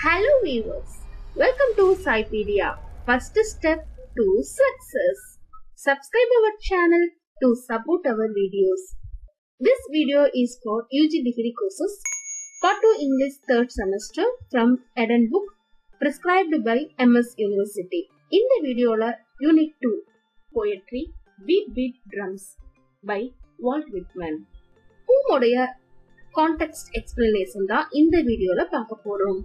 Hello viewers, welcome to Saipedia. First step to success. Subscribe our channel to support our videos. This video is for UG degree courses, Part 2 English 3rd semester from Eden Book prescribed by MS University. இந்த வீடியோல unit 2 poetry Beat Beat Drums by Walt Whitman. பூமுடைய context explanation தான் இந்த வீடியோல பார்க்க போறோம்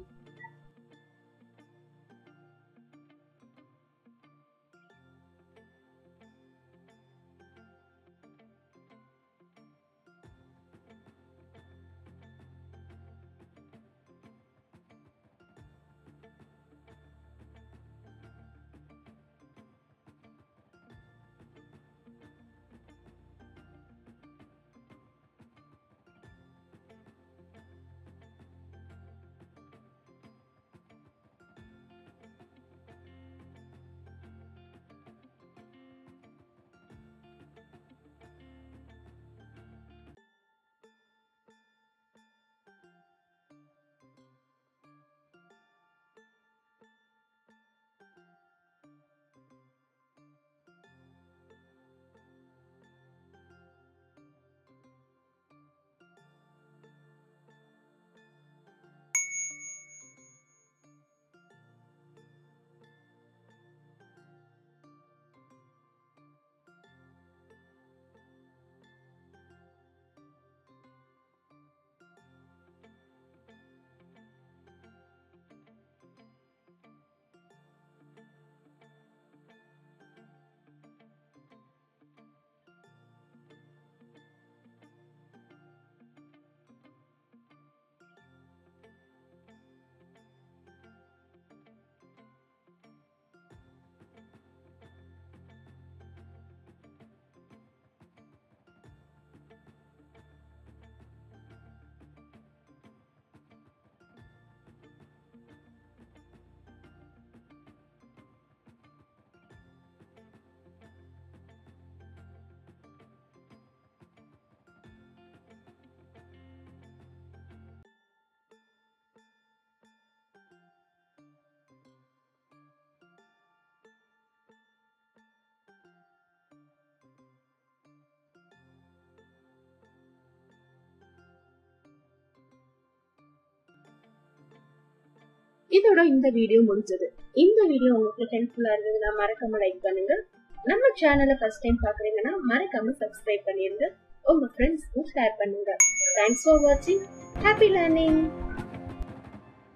இதோட இந்த வீடியோ முடிஞ்சது இந்த வீடியோ உங்களுக்கு ஹெல்ப்ஃபுல்லா இருந்ததுன்னா மறக்காம லைக் பண்ணுங்க நம்ம சேனலை ஃபர்ஸ்ட் டைம் பாக்குறீங்கன்னா மறக்காம சப்ஸ்கிரைப் பண்ணிருங்க உங்க ஃப்ரெண்ட்ஸ்க்கும் ஷேர் பண்ணுங்க தேங்க்ஸ் ஃபார் வாட்சிங் ஹாப்பி லேர்னிங்